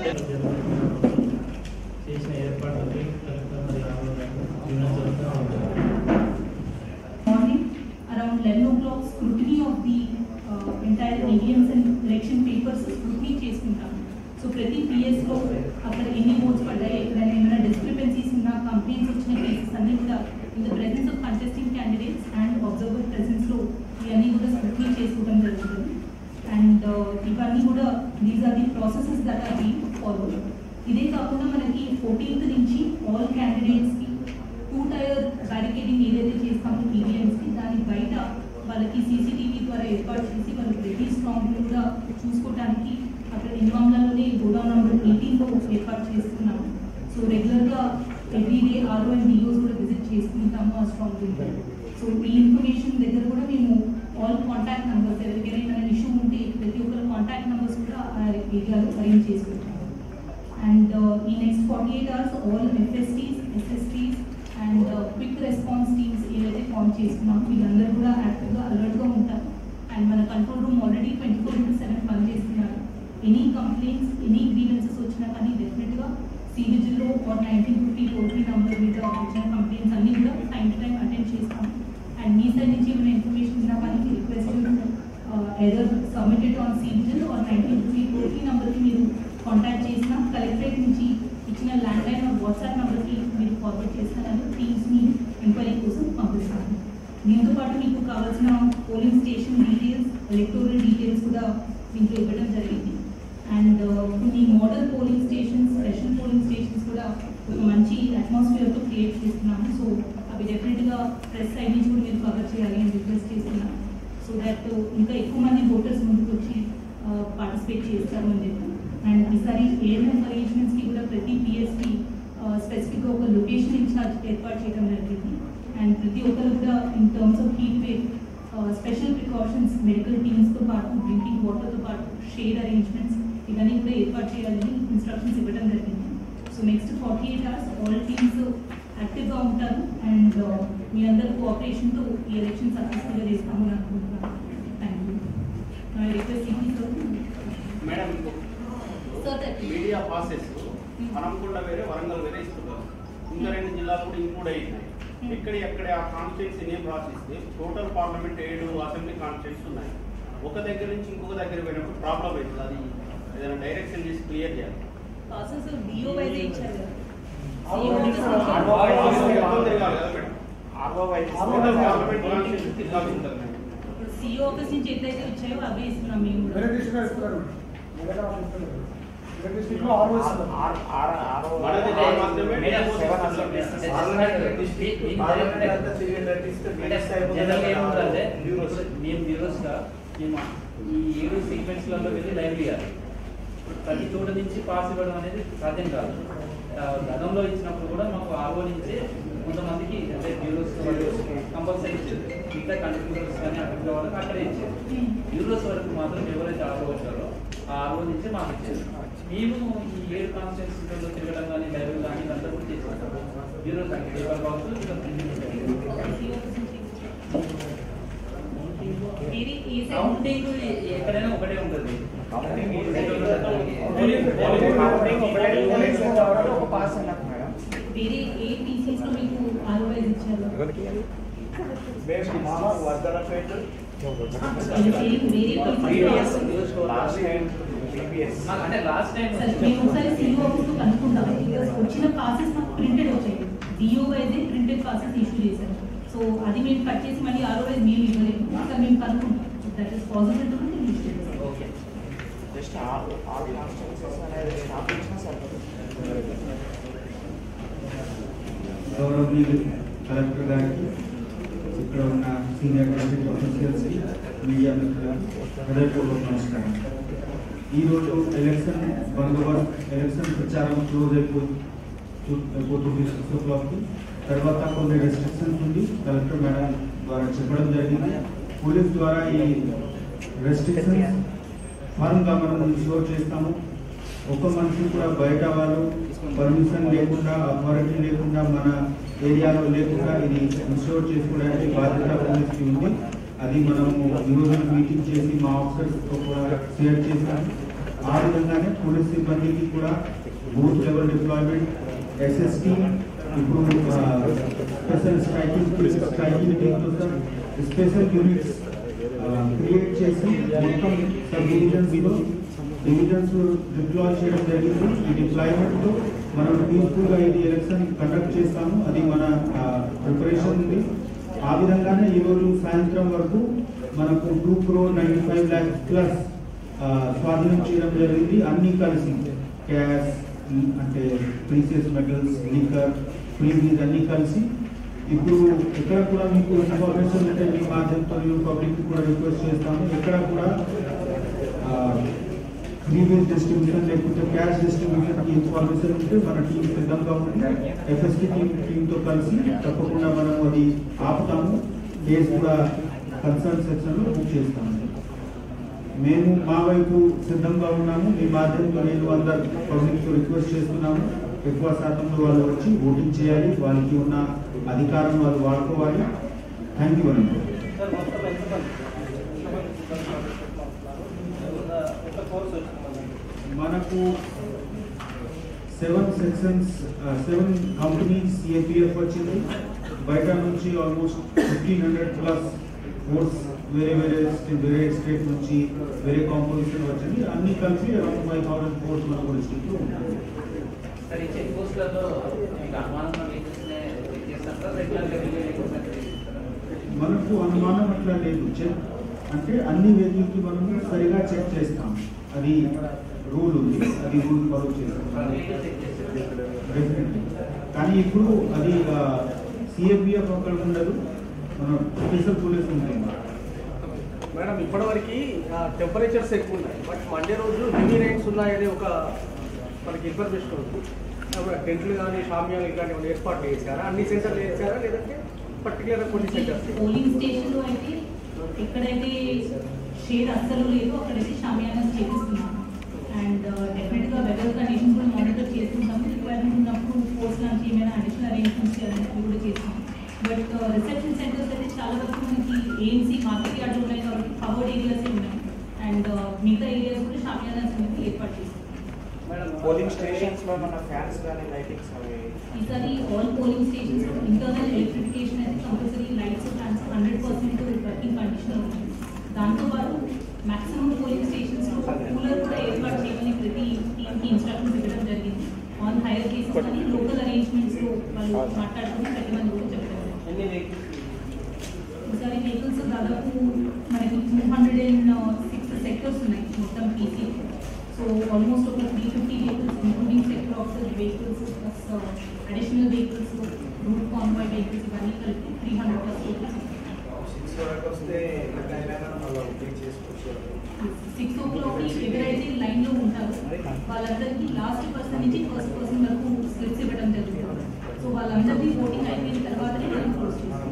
చేసిన ఏర్పాట్లపై కలెక్టర్ మరియు ఆర్ఓ గారు వివరించాల్సిన అవసరం ఉంది. morning around 11 o'clock scrutiny of the uh, entire EVMs and election papers scrutiny చేసుకుంటాం సో ప్రతి PS లో అక్కడ ఎన్ని ఓట్స్ పడ్డాయి ఎక్కడైనా ఏమైనా డిస్క్రిపెన్సీస్ ఉన్న కంప్లైంట్స్ వచ్చిన కేసెస్ అన్ని కూడా in the presence of contesting candidates and observer presence లో ఇవన్నీ కూడా స్క్రూటినీ చేసుకోవడం జరుగుతుంది అండ్ ఇవన్నీ కూడా these are the processes that are be follow ఇదే కాకుండా మనకి ఫోర్టీన్త్ నుంచి ఆల్ క్యాండిడేట్స్కి టూ టైర్ బ్యారికేడింగ్ ఏదైతే చేస్తామో ఈవీఎంస్కి దాని బయట వాళ్ళకి సీసీటీవీ ద్వారా ఏర్పాటు చేసి వాళ్ళు ప్రతి స్ట్రాంగ్ కూడా చూసుకోవడానికి అక్కడ ఇన్వామ్లలోనే గోడౌన్ నెంబర్ ఎయిటీన్లో ఏర్పాటు చేస్తున్నాము సో రెగ్యులర్గా every day RO and DOs కూడా విజిట్ చేసుకుంటాము ఆ స్ట్రాంగ్ రూమ్ సో ఈ ఇన్ఫర్మేషన్ దగ్గర కూడా మేము ఆల్ కాంటాక్ట్ నెంబర్స్ ఎవరికైనా ఏమైనా ఇష్యూ ఉంటే ప్రతి ఒక్కరు కాంటాక్ట్ నెంబర్స్ కూడా ఆ ఏరియాలో అరేంజ్ చేసుకుంటాము అండ్ ఈ next forty eight hours all FSTs SSTs and quick response teams ఏదైతే ఫామ్ చేసుకున్నామో వీళ్ళందరూ కూడా యాక్టివ్గా అలర్ట్గా ఉంటారు అండ్ మన control room already twenty four into seven పనిచేస్తున్నారు ఎనీ కంప్లైంట్స్ ఎనీ గ్రీవెన్సెస్ వచ్చినా కానీ డెఫినెట్గా సివిజిల్లో or nineteen fifty toll free number మీద వచ్చిన కంప్లైంట్స్ అన్ని కూడా టైం టు టైం అటెండ్ చేస్తాం అండ్ మీ సైడ్ నుంచి ఏమైనా ఇన్ఫర్మేషన్ ఉన్నా కానీ request either submitted on cVIGIL are nineteen fifty toll free నంబర్కి మీరు కాంటాక్ట్ చేసిన కలెక్టరేట్ నుంచి ఇచ్చిన ల్యాండ్ లైన్ ఆర్ వాట్సాప్ నెంబర్కి మీరు ఫార్వర్డ్ చేస్తారని టీమ్స్ని ఎంక్వైరీ కోసం పంపిస్తాను దీంతో పాటు మీకు కావాల్సిన polling station details electoral details కూడా దీంట్లో ఇవ్వడం జరిగింది అండ్ కొన్ని model polling stations special polling stations కూడా ఒక మంచి అట్మాస్ఫియర్తో క్రియేట్ చేస్తున్నాము సో అవి డెఫినెట్గా ప్రెస్ సైడ్ నుంచి కూడా మీరు కవర్ చేయాలి అని రిక్వెస్ట్ చేస్తున్నాను సో దట్ ఇంకా ఎక్కువ మంది ఓటర్స్ ముందుకు వచ్చి పార్టిసిపేట్ చేస్తారు అని చెప్పి అండ్ ఈసారి ఏఎన్ఎం అరేంజ్మెంట్స్కి కూడా ప్రతి పిఎస్కి స్పెసిఫిక్గా ఒక లొకేషన్ ఇన్ఛార్జ్ ఏర్పాటు చేయడం జరిగింది అండ్ ప్రతి ఒక్కరు కూడా in terms of heat wave special precautions medical టీమ్స్తో పాటు డ్రింకింగ్ వాటర్తో పాటు షేడ్ అరేంజ్మెంట్స్ ఇవన్నీ కూడా ఏర్పాటు చేయాలని ఇన్స్ట్రక్షన్స్ ఇవ్వడం జరిగింది so next forty eight hours all teams యాక్టివ్గా ఉంటారు అండ్ మీ అందరి కోఆపరేషన్తో ఈ ఎలక్షన్ సక్సెస్ఫుల్గా చేస్తామని అనుకుంటున్నాను థ్యాంక్ యూ రిక్వెస్ట్ ఏంటి sir madam sir that media passes Hanamkonda వేరే వరంగల్ వేరే ఇస్తున్నారు ఇంకా రెండు జిల్లాలు కూడా ఇంక్లూడ్ అయినాయి ఎక్కడ ఎక్కడ ఆ కాన్స్టిట్యున్సీ నేమ్ రాసిస్తే టోటల్ పార్లమెంట్ ఏడు అసెంబ్లీ కాన్స్టిట్యూన్స్ ఉన్నాయి ఒక దగ్గర నుంచి ఇంకొక దగ్గర పోయినప్పుడు ప్రాబ్లం అవుతుంది అది ఏదైనా డైరెక్షన్ చేసి క్లియర్ చేయాలి ప్రాసెస్ డిఓ వైదే ఇచ్చారు కదా టోటల్ పార్లమెంట్ కాన్స్టిట్యూన్సీ తిరగాల్సి ఉంటుంది మేడం ఇప్పుడు సిఓ ఆఫీస్ నుంచి ఏదైతే వచ్చాయో అవే ఇస్తున్నాం మేము కూడా. వేరే డిస్ట్రిక్ట్ ఇస్తున్నారు వేరే వాళ్ళు ఇస్తున్నారు. వేరే డిస్ట్రిక్ట్ లో ఆరు ఇస్తున్నారు మనది మాత్రమే జనరల్గా ఏముంటుందంటే ఇప్పుడు మేము బ్యూరోస్గా మేము ఈ ఏడు సీక్వెన్స్లలో వెళ్ళి లైవ్ చేయాలి ఇప్పుడు ప్రతి చోట నుంచి పాస్ ఇవ్వడం అనేది సాధ్యం కాదు ఆ, గతంలో ఇచ్చినప్పుడు కూడా మాకు ఆర్ఓ నుంచి కొంతమందికి అంటే బ్యూరోస్ కంపల్సరీ ఇచ్చేది మిగతా కంట్రీస్ కానీ అక్కడ వాళ్ళకి అక్కడే ఇచ్చేది బ్యూరోస్ వరకు మాత్రం ఎవరైతే ఆర్ఓ వచ్చారో ఆ ఆర్ఓ నుంచి మాకు ఇచ్చేది మేము ఈ ఏడు కాన్స్టిట్యూన్సీలలో తిరగడం కానీ లైవ్ కానీ ఇదంతా కూడా చేసేస్తాం బ్యూరోస్ అంటే పేపర్ బాక్స్ ఇంకా ప్రింటింగ్ ఉంటుంది. సిఓ ఆఫీస్ నుంచి వేరే ఏ సైడ్ కౌంటింగ్ ఎక్కడైనా ఒకటే ఉంటుంది ఒక పాస్ అన్నారు మేడం వేరే ఏ పీసీస్ లో మీకు ఆర్ఓవైజ్ ఇచ్చారు మాకు అంటే లాస్ట్ టైం సరే మేము ఒకసారి సిఓ ఆఫీస్ లో కనుక్కుంటాం Because వచ్చిన పాసెస్ మాకు ప్రింటెడ్ వచ్చాయి డిఓ వైజే ప్రింటెడ్ పాసెస్ ఇష్యూ చేశారు సో అది మేము కట్ చేసి మళ్ళీ ఆర్ఓవైజ్ మేము ఇవ్వలేము ఒకసారి మేము కనుక్కుంటాం దట్ ఈస్ పాసిబుల్ టు మేము యూస్ చేస్తాం okay just all all constituencies అనేది స్టాప్ ఇచ్చినా సరిపోతుంది గౌరవనీయులు కలెక్టర్ గారికి ఇక్కడ ఉన్న సీనియర్ డిస్ట్రిక్ట్ ఆఫీసర్స్ మీడియా మిత్రులకు హృదయపూర్వక నమస్కారం ఈరోజు ఎలక్షన్ బందోబస్తు ఎలక్షన్ ప్రచారం క్లోజ్ అయిపో అయిపోతుంది సిక్స్ ఓ క్లాక్కి తర్వాత కొన్ని రెస్ట్రిక్షన్స్ ఉంది కలెక్టర్ మేడం ద్వారా చెప్పడం జరిగింది పోలీస్ ద్వారా ఈ రెస్ట్రిక్షన్స్ ఫారంగా మనం ఇన్షూర్ చేస్తాము ఒక మనిషి కూడా బయట వాళ్ళు పర్మిషన్ లేకుండా అథారిటీ లేకుండా మన ఏరియాలో లేకుండా ఇది ఇన్షూర్ చేసుకోవడానికి బాధ్యత పోలీస్కి ఉంది అది మనము ఈరోజు మీటింగ్ చేసి మా ఆఫీసర్స్తో కూడా షేర్ చేశాము ఆ విధంగానే పోలీస్ సిబ్బందికి కూడా బూత్ లెవెల్ డిప్లాయ్మెంట్ ఎస్ఎస్టీ ఇప్పుడు స్పెషల్ స్ట్రైకింగ్ స్ట్రైకింగ్ టీమ్ కోసం స్పెషల్ యూనిట్స్ క్రియేట్ చేసి మొత్తం సబ్ డివిజన్స్ లో డివిజన్స్ డిప్లాయ్ చేయడం జరిగింది ఈ డిప్లాయ్మెంట్ తో మనం పీస్ఫుల్ గా ఇది ఎలక్షన్ కండక్ట్ చేస్తాము అది మన ప్రిపరేషన్ ఉంది ఆ విధంగానే ఈ రోజు సాయంత్రం వరకు మనకు two crore ninety five lakhs plus స్వాధీనం చేయడం జరిగింది అన్ని కలిసి క్యాష్ అంటే ప్రీసియస్ మెటల్స్ లిక్కర్ ప్రీమియస్ అన్ని కలిసి ఇప్పుడు ఎక్కడ కూడా మీకు ఇన్ఫర్మేషన్ ఉంటే మీ మాధ్యమంతో పబ్లిక్ కూడా రిక్వెస్ట్ చేస్తాము ఎక్కడ కూడా ప్రీవియస్ డిస్ట్రిబ్యూషన్ లేకపోతే క్యాష్ డిస్ట్రిబ్యూషన్ కి ఇన్ఫర్మేషన్ ఉంటే మన టీం సిద్ధంగా ఉంది ఎఫ్ఎస్టీ టీం టీంతో కలిసి తప్పకుండా మనం అది ఆపుతాము కేసు కూడా కన్సర్న్ సెక్షన్ లో బుక్ చేస్తాము మేము మా వైపు సిద్ధంగా ఉన్నాము మీ మాధ్యమంతో నేను అందరు పబ్లిక్ రిక్వెస్ట్ చేస్తున్నాము ఎక్కువ శాతంలో వాళ్ళు వచ్చి ఓటింగ్ చేయాలి వాళ్ళకి ఉన్న అధికారం వాళ్ళు వాడుకోవాలి థ్యాంక్ యూ అండి సార్ మొత్తం ఎంతమంది ఒక కోర్స్ వచ్చింది మనకు seven sections seven companies CAPF వచ్చింది బయట నుంచి ఆల్మోస్ట్ ఫిఫ్టీన్ హండ్రెడ్ ప్లస్ కోర్స్ వేరే వేరే స్టే- వేరే స్టేట్ నుంచి వేరే కాంపోజిషన్ వచ్చింది అన్ని కలిసి అరౌండ్ ఫైవ్ థౌసండ్ కోర్స్ మనకు డిస్ట్రిక్ట్లో ఉంటుంది సార్ ఈ చెక్ పోస్టులలో మీకు అనుమానం వెహికల్స్నే చెక్ చేస్తాం సార్ రెగ్యులర్గా వెహికల్స్ అంటే చేస్తారా? మనకు అనుమానం అట్లా లేదు చెక్ అంటే అన్ని వెహికల్కి మనము సరిగా చెక్ చేస్తాం అది రూల్ ఉంది అది రూల్ ఫాలో చేస్తాం వెహికల్ చెక్ చేస్తారు Definitely. కానీ ఇప్పుడు అది సిఏపిఎఫ్ అక్కడ ఉండదు మన స్పెషల్ పోలీస్ ఉంటుంది మేడం ఇప్పటివరకు టెంపరేచర్స్ ఎక్కువ ఉన్నాయి బట్ మండే రోజు హెవీ రైన్స్ ఉన్నాయని ఒక మనకి ఇన్ఫర్మేషన్ ఉంది కాబట్టి టెంట్లు కానీ షామ్యాలు కానీ ఏమైనా ఏర్పాటు చేశారా అన్ని సెంటర్లు చేశారా లేదంటే పర్టికులర్ కొన్ని సెంటర్స్ పోలింగ్ స్టేషన్ లో అయితే ఎక్కడైతే షేడ్ అస్సలు లేదు అక్కడైతే షామియానా చేపిస్తున్నాం అండ్ డెఫినెట్ గా వెదర్ కండిషన్ కూడా మానిటర్ చేస్తుంటాము రిక్వైర్మెంట్ ఉన్నప్పుడు ఫోర్స్ లాంటి ఏమైనా అడిషనల్ అరేంజ్మెంట్స్ చేయాలంటే కూడా చేస్తాం బట్ రిసెప్షన్ సెంటర్స్ అయితే చాలా వరకు మనకి ఏఎంసీ మార్కెట్ యార్డ్ ఉన్నాయి కాబట్టి కవర్డ్ ఏరియాస్ ఉన్నాయి అండ్ మిగతా ఏరియాస్ కూడా షామియానాస్ అనేది ఏర్పాటు చేస్తాం మేడం పోలింగ్ స్టేషన్స్ లో మన ఫ్యాన్స్ కానీ లైటింగ్స్ అవి ఈసారి all polling stations internal electrification అయితే compulsory lights fans hundred percent working condition ఉంటుంది దాంతోపాటు మాక్సిమం పోలింగ్ స్టేషన్స్ లో కూలర్ కూడా ఏర్పాటు చేయమని ప్రతి టీమ్కి ఇన్స్ట్రక్షన్స్ ఇవ్వడం జరిగింది ఆన్ హైయర్ కేసెస్ అని లోకల్ అరేంజ్మెంట్స్ లో వాళ్ళు మాట్లాడుకుని పెట్టమని కూడా చెప్పారు ఎన్ని వెహికల్స్ ఈసారి వెహికల్స్ దాదాపు మనకి two hundred and six sectors ఉన్నాయి మొత్తం పీసీ సో ఆల్మోస్ట్ ఒక three fifty vehicles including sector of vehicles plus additional vehicles route convoy vehicles ఇవన్నీ కలిపి three hundred plus vehicles six వరకు వస్తే ఎక్కడైనా మళ్ళీ బుకింగ్ చేసుకోవచ్చు సిక్స్ ఓ క్లాక్ ఎవరైతే లైన్ లో ఉంటారో వాళ్ళందరికీ లాస్ట్ పర్సన్ నుంచి ఫస్ట్ పర్సన్ వరకు స్లిప్స్ ఇవ్వడం జరుగుతుంది సో వాళ్ళందరికీ ఓటింగ్ అయిపోయిన తర్వాతనే మనం క్లోజ్ చేస్తాం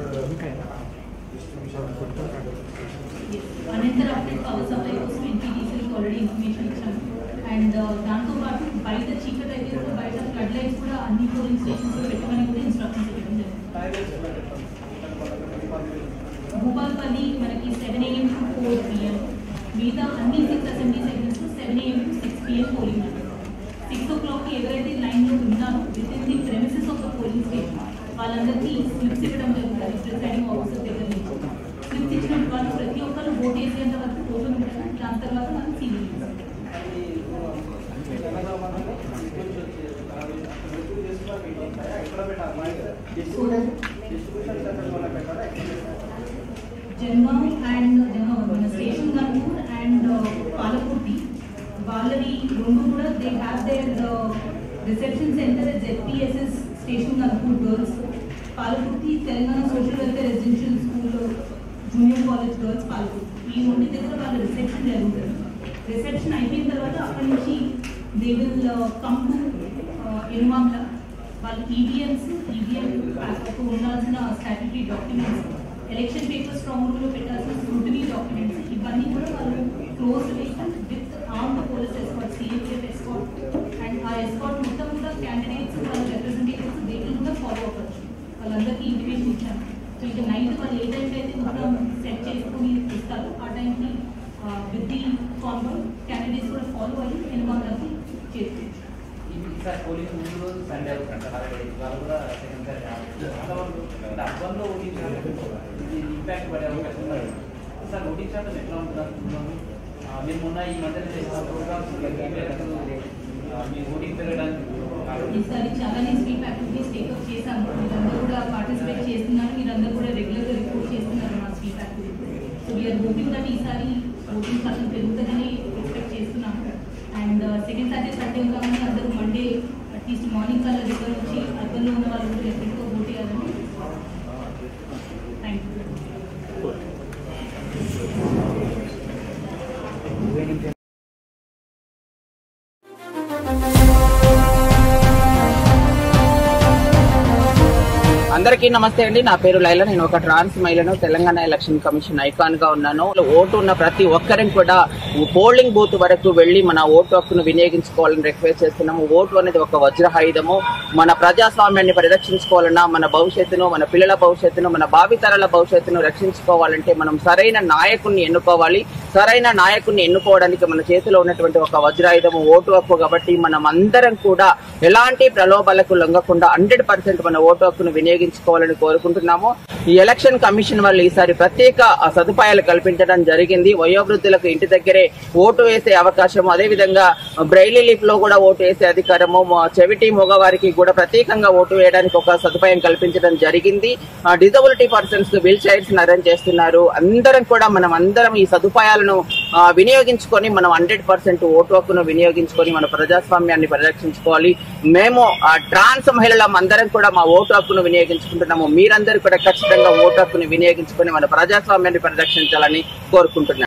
అనంతరం పవర్ సప్లై కోసం ఎన్టీడీసీకి ఆల్రెడీ ఇన్ఫర్మేషన్ ఇచ్చాను అండ్ దాంతో పాటు బయట చీకటి అయితే కూడా బయట ఫ్లడ్ లైట్స్ కూడా అన్ని పోలింగ్ స్టేషన్స్ లో పెట్టమని కూడా ఇన్స్ట్రక్షన్స్ ఇవ్వడం జరిగింది భూపాల్పల్లి మనకి seven AM to four PM మిగతా అన్ని six assembly segments seven AM to six PM polling six o'clock ఎవరైతే లైన్ లో ఉన్నారో within the premises of the polling station వాళ్ళందరికీ స్లిప్స్ ఇవ్వడం జరుగుతుంది ప్రిసైడింగ్ ఆఫీసర్ దగ్గర నుంచి స్లిప్స్ ఇచ్చిన వాళ్ళు ప్రతి ఒక్కరు ఓట్ వేసేంత వరకు ఓటు ఉంటుంది దాని తర్వాత మనం సీలింగ్ జన్మం అండ్ మన స్టేషన్ గన్పూర్ అండ్ పాలకుర్తి వాళ్ళవి రెండు కూడా they have their reception centre ZPSS station Ghanpur girls Palakurthi Telangana social welfare residential school junior college girls Palakurthi ఈ రెండు దగ్గర వాళ్ళ రిసెప్షన్ జరుగుతుంది రిసెప్షన్ అయిపోయిన తర్వాత అక్కడి నుంచి they will come to Enumamula వాళ్ళ ఈవీఎంస్ ఈవీఎం ఉండాల్సిన statutory documents election paper strong room లో పెట్టాల్సిన స్క్రూటనీ డాక్యుమెంట్స్ ఇవన్నీ కూడా వాళ్ళు close vehicle with arm police escort CMF escort and ఆ ఎస్కాట్ మొత్తం కూడా క్యాండిడేట్స్ వాళ్ళ రిప్రజెంటేటివ్స్ వెహికల్ కూడా ఫాలో అవ్వచ్చు వాళ్ళందరికీ ఇంటిమేషన్ ఇచ్చాను సో ఇక నైట్ వాళ్ళు ఏ టైంకి అయితే మొత్తం సెట్ చేసుకుని ఇస్తారు ఆ టైంకి విత్ ది ఫాలో అయ్యి క్యాండిడేట్స్ కూడా ఫాలో అయ్యి ఎన్నికలకి చేస్తుంది ఈసారి పోలింగ్ ముందు రోజు సండే అవుతుంది హాలిడే ఇవాళ కూడా సెకండ్ సాటర్డే చాలా వరకు అంటే అర్బన్లో ఓటింగ్ శాతం ఇది ఇంపాక్ట్ పడే అవకాశం ఉన్నది సార్ ఓటింగ్ శాతం ఎట్లా ఉంటుంది అనుకుంటున్నాను ఆ, మీరు మొన్న ఈ మధ్యన చేసిన ప్రోగ్రామ్స్ మీ ఓటింగ్ పెరగడానికి కారణం ఈసారి చాలానే స్వీప్ యాక్టివిటీస్ టేకప్ చేశాము మీరందరూ కూడా పార్టిసిపేట్ చేస్తున్నారు మీరందరూ కూడా రెగ్యులర్గా రిపోర్ట్ చేస్తున్నారు మా sweep activities so we're hoping that ఈసారి ఓటింగ్ శాతం పెరుగుతుందని ఎక్స్పెక్ట్ చేస్తున్నాము అండ్ సెకండ్ సాటర్డే సండే ఉన్నామని అందరూ మండే అట్లీస్ట్ మార్నింగ్ కల్లా రిటర్న్ వచ్చి అర్బన్లో ఉన్న వాళ్ళు కూడా డెఫినెట్గా ఓట్ చేయాలని థ్యాంక్ యూ అందరికీ నమస్తే అండి నా పేరు లైలా నేను ఒక ట్రాన్స్ మహిళను తెలంగాణ ఎలక్షన్ కమిషన్ ఐకాన్ గా ఉన్నాను ఓటు ఉన్న ప్రతి ఒక్కరిని కూడా పోలింగ్ బూత్ వరకు వెళ్లి మన ఓటు హక్కును వినియోగించుకోవాలని రిక్వెస్ట్ చేస్తున్నాము ఓటు అనేది ఒక వజ్రాయుధము మన ప్రజాస్వామ్యాన్ని పరిరక్షించుకోవాలన్నా మన భవిష్యత్తును మన పిల్లల భవిష్యత్తును మన భావితరాల భవిష్యత్తును రక్షించుకోవాలంటే మనం సరైన నాయకుడిని ఎన్నుకోవాలి సరైన నాయకుడిని ఎన్నుకోవడానికి మన చేతిలో ఉన్నటువంటి ఒక వజ్రాయుధము ఓటు హక్కు కాబట్టి మనం అందరం కూడా ఎలాంటి ప్రలోభాలకు లొంగకుండా హండ్రెడ్ పర్సెంట్ మన ఓటు హక్కును వినియోగించుకోవాలని కోరుకుంటున్నాము ఈ ఎలక్షన్ కమిషన్ వాళ్ళు ఈసారి ప్రత్యేక ఆ, సదుపాయాలు కల్పించడం జరిగింది వయోవృద్ధులకు ఇంటి దగ్గరే ఓటు వేసే అవకాశం అదే విధంగా బ్రైలీ లిప్ లో కూడా ఓటు వేసే అధికారము మ- చెవిటి మగవారికి కూడా ప్రత్యేకంగా ఓటు వేయడానికి ఒక సదుపాయం కల్పించడం జరిగింది disability persons wheelchairs arrange చేస్తున్నారు అందరం కూడా మనం అందరం ఈ సదుపాయాలను ఆ, వినియోగించుకొని మనం హండ్రెడ్ పర్సెంట్ ఓటు హక్కును వినియోగించుకొని మన ప్రజాస్వామ్యాన్ని పరిరక్షించుకోవాలి మేము ఆ, ట్రాన్స్ మహిళలం అందరం కూడా మా ఓటు హక్కును వినియోగించుకుంటున్నాము మీరందరూ కూడా ఖచ్చితంగా ఓటు హక్కును వినియోగించుకొని మన ప్రజాస్వామ్యాన్ని పరిరక్షించాలని కోరుకుంటున్నాను